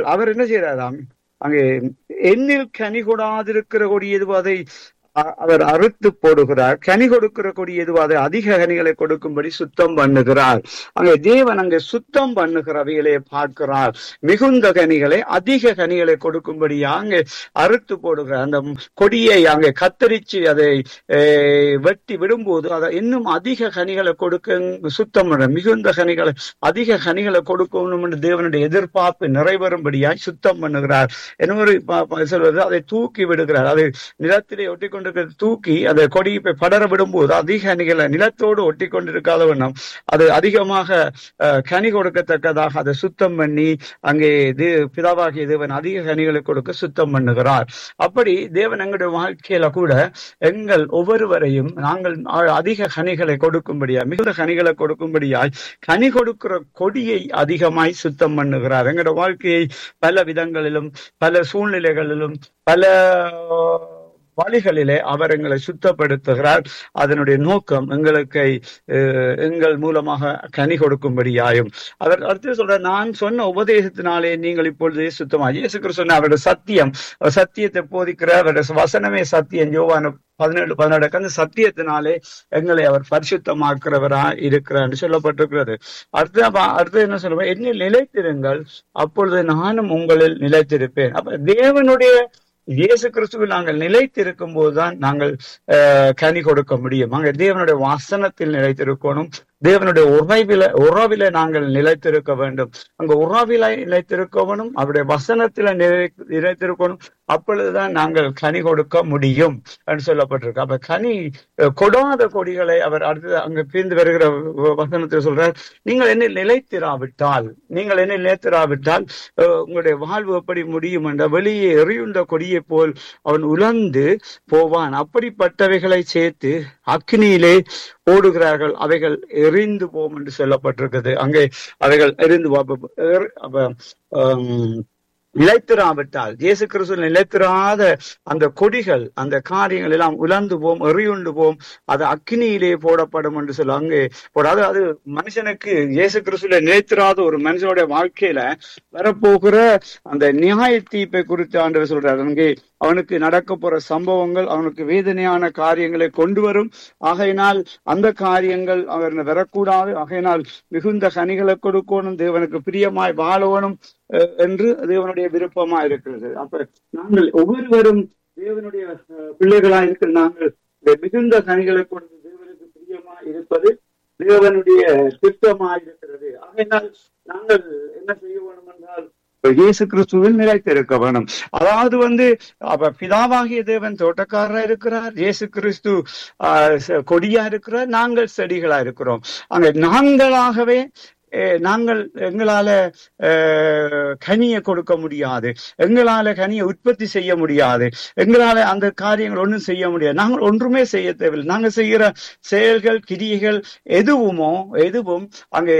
அவர் என்ன செய்யறாராம் அங்கே எண்ணில் கனி கொடாதிருக்கிற கொடி எதுவோ அதை அ- அவர் அறுத்து போடுகிறார் கனி கொடுக்கிற கொடி எதுவோ அதை அதிக கனிகளை கொடுக்கும்படி சுத்தம் பண்ணுகிறார் அங்கே தேவன் அங்கே சுத்தம் பண்ணுகிறவைகளை பார்க்கிறார் மிகுந்த கனிகளை அதிக கனிகளை கொடுக்கும்படியா அங்கே அறுத்து போடுகிறார் அந்த கொடியை அங்கே கத்தரிச்சு அதை அஹ், வெட்டி விடும்போது அதை இன்னும் அதிக கனிகளை கொடுக்க சுத்தம் பண்ண மிகுந்த கனிகளை அதிக கனிகளை கொடுக்கணும் என்று தேவனுடைய எதிர்பார்ப்பு நிறைவேறும்படியாய் சுத்தம் பண்ணுகிறார் என்ன சொல்வது அதை தூக்கி விடுகிறார் அதை நிலத்திலே ஒட்டி கொண்டிருக்கிற தூக்கி அந்த கொடியை போய் படர விடும்போது அதிக கனிகளை நிலத்தோடு ஒட்டி கொண்டிருக்காத வண்ணம் அது அதிகமாக அஹ், கனி கொடுக்கத்தக்கதாக அதை சுத்தம் பண்ணி அங்கே தே- பிதாவாகிய தேவன் அதிக கனிகளை கொடுக்க சுத்தம் பண்ணுகிறார் அப்படி தேவன் எங்களுடைய வாழ்க்கையில கூட எங்கள் ஒவ்வொருவரையும் நாங்கள் அ- அதிக கனிகளை கொடுக்கும்படியாய் மிகுந்த கனிகளை கொடுக்கும்படியாய் கனி கொடுக்கிற கொடியை அதிகமாய் சுத்தம் பண்ணுகிறார் எங்களுடைய வாழ்க்கையை பல விதங்களிலும் பல சூழ்நிலைகளிலும் பல வழிகளிலே அவர் எங்களை சுத்தப்படுத்துகிறார் அதனுடைய நோக்கம் எங்களுக்கு அஹ், எங்கள் மூலமாக கனி கொடுக்கும்படியாயும் அவர் அடுத்து சொல்ற நான் சொன்ன உபதேசத்தினாலே நீங்கள் இப்பொழுது சுத்தமா இயேசு கிறிஸ்து சொன்ன அவருடைய சத்தியம் அவர் சத்தியத்தை போதிக்கிற அவருடைய வசனமே சத்தியம் யோவான பதினேழு பதினேழு அந்த சத்தியத்தினாலே எங்களை அவர் பரிசுத்தமாக்குறவரா இருக்கிறார் என்று சொல்லப்பட்டிருக்கிறது அடுத்து அப்ப- அடுத்து என்ன சொல்லுவோம் என்னில் நிலைத்திருங்கள் அப்பொழுது நானும் உங்களில் நிலைத்திருப்பேன் அப்ப தேவனுடைய இயேசு கிறிஸ்துவில் நாங்கள் நிலைத்திருக்கும் போதுதான் நாங்கள் அஹ், கனி கொடுக்க முடியும் அங்க தேவனுடைய வசனத்தில் நிலைத்திருக்கணும் தேவனுடைய உறவில உறவில நாங்கள் நிலைத்திருக்க வேண்டும் அங்க உறவில நிலைத்திருக்கணும் அவருடைய வசனத்தில நிலை நிலைத்திருக்கணும் அப்பொழுதுதான் நாங்கள் கனி கொடுக்க முடியும் என்று சொல்லப்பட்டிருக்கு அப்ப கனி அஹ், கொடாத கொடிகளை அவர் அடுத்து அங்க பிரிந்து வருகிற வ- வசனத்தில் சொல்றார் நீங்கள் என்ன நிலைத்திராவிட்டால் நீங்கள் என்ன நிலைத்திராவிட்டால் அஹ், உங்களுடைய வாழ்வு எப்படி முடியும் என்ற வெளியே எரியுண்ட கொடியை போல் அவன் உலர்ந்து போவான் அப்படிப்பட்டவைகளை சேர்த்து அக்னியிலே ஓடுகிறார்கள் அவைகள் எரிந்து போம் என்று சொல்லப்பட்டிருக்கிறது அங்கே அவைகள் எரிந்து போ- அப்ப- எரி- அப்ப, ஆம், நிலைத்திராவிட்டால் இயேசு கிறிஸ்து நிலைத்திராத அந்த கொடிகள் அந்த காரியங்கள் எல்லாம் உலர்ந்து போம் எரியுண்டு போம் அது அக்னியிலே போடப்படும் என்று சொல்ல அங்கே போடாது அது மனுஷனுக்கு இயேசு கிறிஸ்துல நிலைத்திராத ஒரு மனுஷனுடைய வாழ்க்கையில வரப்போகிற அந்த நியாய தீர்ப்பை குறித்து ஆண்டவர் சொல்றார் அங்கே அவனுக்கு நடக்க போற சம்பவங்கள் அவனுக்கு வேதனையான காரியங்களை கொண்டு வரும் ஆகையினால் அந்த காரியங்கள் அவர் வரக்கூடாது ஆகையினால் மிகுந்த கனிகளை கொடுக்கணும் தேவனுக்கு பிரியமாய் வாழணும் அஹ், என்று தேவனுடைய விருப்பமா இருக்கிறது அப்ப நாங்கள் ஒவ்வொருவரும் தேவனுடைய அஹ், பிள்ளைகளா இருக்கிற நாங்கள் இந்த மிகுந்த கனிகளை கொடுத்து தேவனுக்கு பிரியமா இருப்பது தேவனுடைய திட்டமா இருக்கிறது ஆகையினால் நாங்கள் என்ன செய்ய வேண்டும் என்றால் இயேசு கிறிஸ்துவில் நிலைத்திருக்க வேணும் அதாவது வந்து அப்ப பிதாவாகிய தேவன் தோட்டக்காரரா இருக்கிறார் இயேசு கிறிஸ்து ஆஹ், செ- கொடியா இருக்கிறார் நாங்கள் செடிகளா இருக்கிறோம் அங்க நாங்களாகவே அஹ், நாங்கள் எங்களால அஹ், கனியை கொடுக்க முடியாது எங்களால கனியை உற்பத்தி செய்ய முடியாது எங்களால அந்த காரியங்கள் ஒன்றும் செய்ய முடியாது நாங்கள் ஒன்றுமே செய்ய தேவையில்லை நாங்கள் செய்கிற செயல்கள் கிரியைகள் எதுவுமோ எதுவும் அங்கே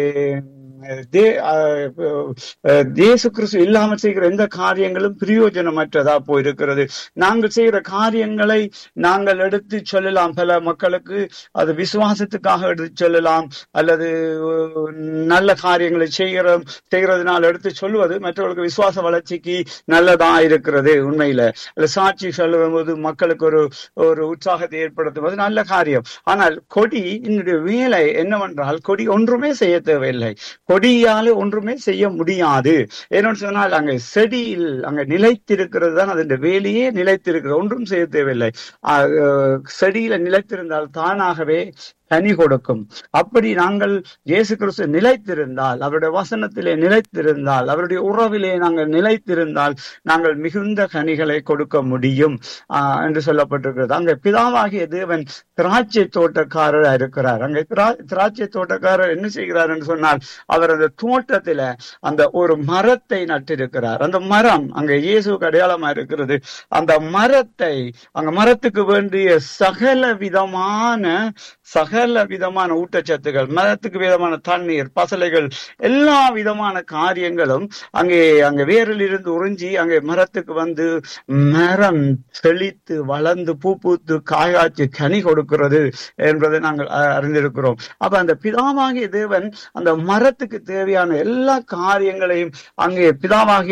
தே- அஹ், அஹ், இயேசு கிறிஸ்து இல்லாமல் செய்கிற எந்த காரியங்களும் பிரயோஜனமற்றதா போயிருக்கிறது நாங்கள் செய்கிற காரியங்களை நாங்கள் எடுத்து சொல்லலாம் பல மக்களுக்கு அது விசுவாசத்துக்காக எடுத்து சொல்லலாம் அல்லது அஹ், நல்ல காரியங்களை செய்கிற செய்கிறதுனால எடுத்து சொல்லுவது மற்றவர்களுக்கு விசுவாச வளர்ச்சிக்கு நல்லதா இருக்கிறது உண்மையில அல்ல சாட்சி சொல்லும்போது மக்களுக்கு ஒரு ஒரு உற்சாகத்தை ஏற்படுத்துவது நல்ல காரியம் ஆனால் கொடி என்னுடைய வேலை என்னவென்றால் கொடி ஒன்றுமே செய்ய தேவையில்லை கொடியால ஒன்றுமே செய்ய முடியாது ஏன்னு சொன்னால் அங்க செடியில் அங்க நிலைத்திருக்கிறது தான் அதன் வேலையே நிலைத்திருக்கிறது ஒன்றும் செய்ய தேவையில்லை ஆஹ் அஹ் செடியில நிலைத்திருந்தால் தானாகவே கனி கொடுக்கும் அப்படி நாங்கள் இயேசு கிறிஸ்து நிலைத்திருந்தால் அவருடைய வசனத்திலே நிலைத்திருந்தால் அவருடைய உறவிலே நாங்கள் நிலைத்திருந்தால் நாங்கள் மிகுந்த கனிகளை கொடுக்க முடியும் ஆஹ் என்று சொல்லப்பட்டிருக்கிறது அங்கே பிதாவாகிய தேவன் திராட்சை தோட்டக்காரர் இருக்கிறார் அங்கே திரா- திராட்சை தோட்டக்காரர் என்ன செய்கிறார் என்று சொன்னால் அவர் அந்த தோட்டத்தில அந்த ஒரு மரத்தை நட்டிருக்கிறார் அந்த மரம் அங்க இயேசுக்கு அடையாளமா இருக்கிறது அந்த மரத்தை அங்க மரத்துக்கு வேண்டிய சகல விதமான சகல விதமான ஊட்டச்சத்துகள் மரத்துக்கு விதமான தண்ணீர் பசலைகள் எல்லா விதமான காரியங்களும் அங்கே அங்கே வேரில் இருந்து உறிஞ்சி அங்கே மரத்துக்கு வந்து மரம் செழித்து வளர்ந்து பூ பூத்து காயாச்சு கனி கொடுக்கிறது என்பதை நாங்கள் அ- அறிந்திருக்கிறோம் அப்ப அந்த பிதாவாகிய தேவன் அந்த மரத்துக்கு தேவையான எல்லா காரியங்களையும் அங்கே பிதாவாகிய